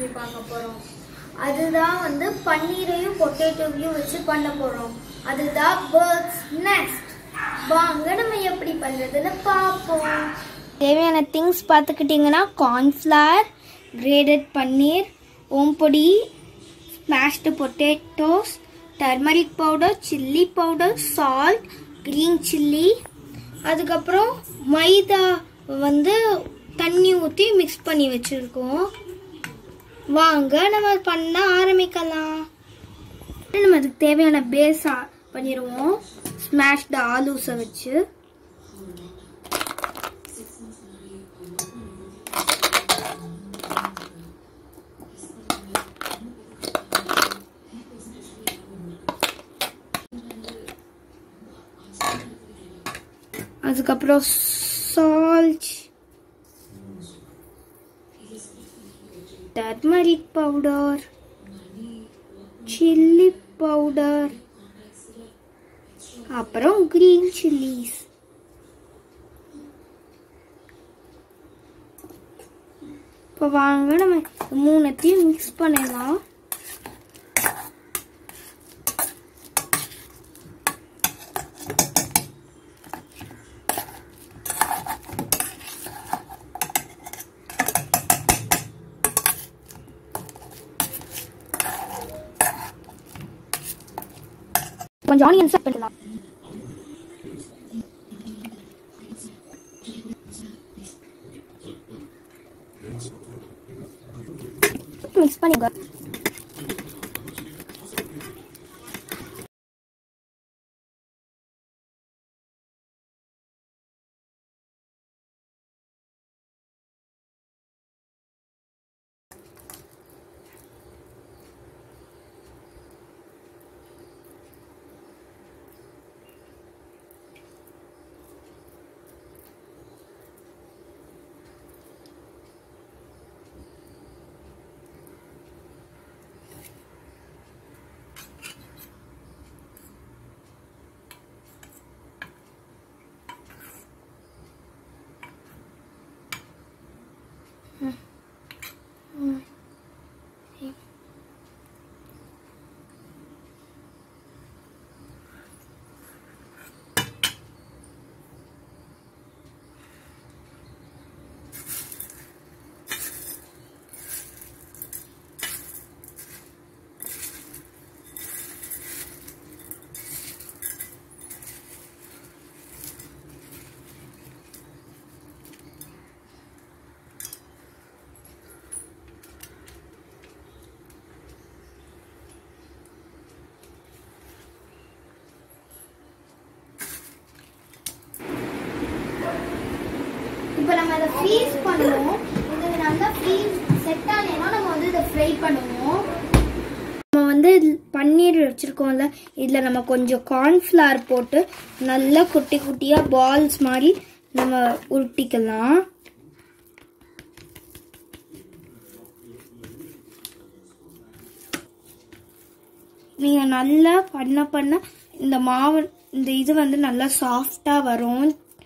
recipe பார்க்க போகிறோம் அதுதான் வந்து பன்னீரையும் பொட்டேட்டோவையும் வச்சு பண்ண போகிறோம் அதுதான் பேர்ட்ஸ் நெஸ்ட் வாங்க நம்ம எப்படி பண்ணுறதுன்னு பார்ப்போம் தேவையான திங்ஸ் பார்த்துக்கிட்டிங்கன்னா கார்ன்ஃப்ளவர் கிரேடட் பன்னீர் ஓம்பொடி smashed potatoes turmeric powder chilli powder salt green chilli அதுக்கப்புறம் மைதா வந்து தண்ணி ஊற்றி மிக்ஸ் பண்ணி வச்சுருக்கோம் வாங்க நம்ம பண்ண ஆரம்பிக்கலாம் நம்ம அதுக்கு தேவையான பேஸ் பண்ணிடுவோம் ஸ்மாஷ்டு ஆலூஸை வச்சு அதுக்கப்புறம் salt turmeric powder chilli powder அப்புறம் கிரீன் சில்லிஸ் இப்போ வாங்க நம்ம மூணுத்தையும் மிக்ஸ் பண்ணிடலாம் கொஞ்சம் ஆனியன்ஸ் ஆட் பண்ணலாம் மிக்ஸ் பண்ணிங்க இப்போ நம்ம அதை ஃப்ரீஸ் பண்ணுவோம் இது நல்லா ஃப்ரீஸ் செட் ஆனேன்னா நம்ம வந்து இதை ஃப்ரை பண்ணுவோம் நம்ம வந்து பன்னீர் வச்சுருக்கோம்ல இதில் நம்ம கொஞ்சம் கார்ன்ஃப்ளவர் போட்டு நல்லா குட்டி குட்டியாக பால்ஸ் மாதிரி நம்ம உருட்டிக்கலாம் நீங்கள் நல்லா பண்ண பண்ண இந்த மாவு இந்த இது வந்து நல்லா சாஃப்டாக வரும்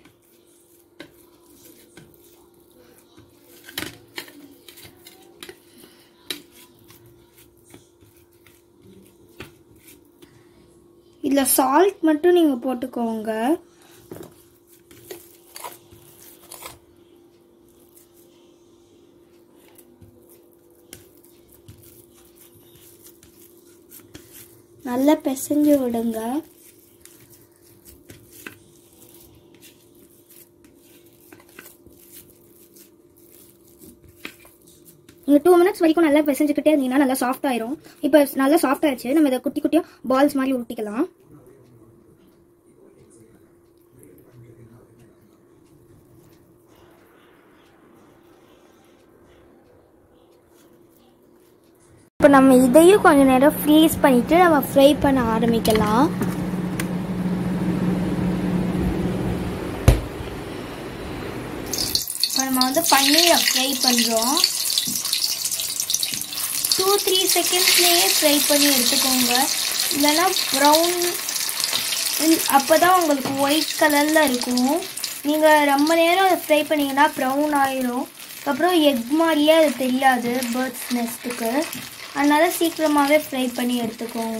இதில் சால்ட் மட்டும் நீங்கள் போட்டுக்கோங்க நல்லா பிசைஞ்சு விடுங்க நீங்கள் டூ மினிட்ஸ் வரைக்கும் நல்லா பிசைஞ்சுக்கிட்டே இருந்தீங்கன்னா நல்லா சாஃப்ட் ஆயிரும் இப்போ நல்லா சாஃப்ட் ஆயிடுச்சு நம்ம இதை குட்டி குட்டியாக பால்ஸ் மாதிரி உருட்டிக்கலாம் இப்போ நம்ம இதையும் கொஞ்ச நேரம் ஃப்ரீஸ் பண்ணிட்டு நம்ம ஃப்ரை பண்ண ஆரம்பிக்கலாம் இப்போ நம்ம வந்து பன்னீரை ஃப்ரை பண்ணுறோம் டூ த்ரீ செகண்ட்ஸ்லேயே ஃப்ரை பண்ணி எடுத்துக்கோங்க இல்லைன்னா ப்ரௌன் அப்போ தான் உங்களுக்கு ஒயிட் கலரில் இருக்கும் நீங்கள் ரொம்ப நேரம் ஃப்ரை பண்ணிங்கன்னா ப்ரௌன் ஆயிரும் அப்புறம் எக் மாதிரியே அது தெரியாது பேர்ட்ஸ் நெஸ்ட்டுக்கு அதனால சீக்கிரமாகவே ஃப்ரை பண்ணி எடுத்துக்கோங்க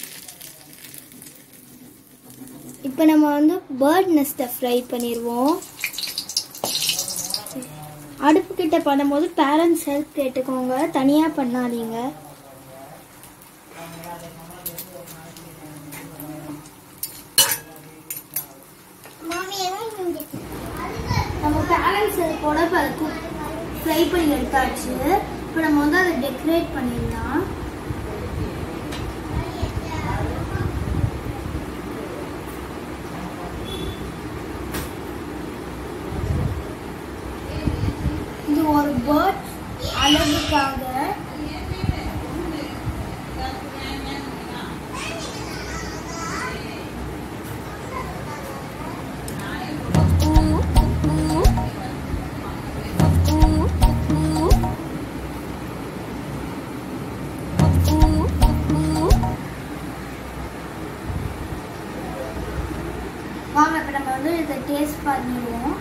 இப்போ நம்ம வந்து பேர்ட் நெஸ்ட்டை ஃப்ரை பண்ணிடுவோம் அடுப்பு கிட்ட பண்ணும்போது பேரண்ட்ஸ் ஹெல்ப் கேட்டுக்கோங்க தனியாக பண்ணாதீங்க நம்ம பேரண்ட்ஸ் ஹெல்ப்போட இப்போ அதை குக் ஃப்ரை பண்ணி எடுத்தாச்சு இப்போ நம்ம வந்து அதை டெக்கரேட் பண்ணிடலாம் இது ஒரு பேர்ட் அழகுக்காக வாங்க இப்போ நம்ம வந்து இதை டேஸ்ட் பண்ணிடுவோம்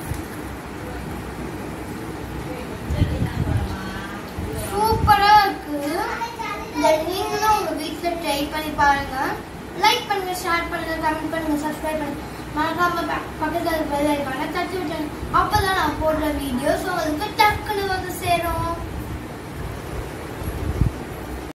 சூப்பரா இருக்கு இதை நீங்களும் உங்க வீட்ல ட்ரை பண்ணி பாருங்க லைக் பண்ணுங்க ஷேர் பண்ணுங்க கமெண்ட் பண்ணுங்க சப்ஸ்கிரைப் பண்ணுங்க மறக்காம ப- பக்கத்துல இருக்க பெல் ஐக்கானை தட்டி விட்டுருங்க அப்பதான் நான் போடுற வீடியோஸ் உங்களுக்கு டக்குன்னு வந்து சேரும்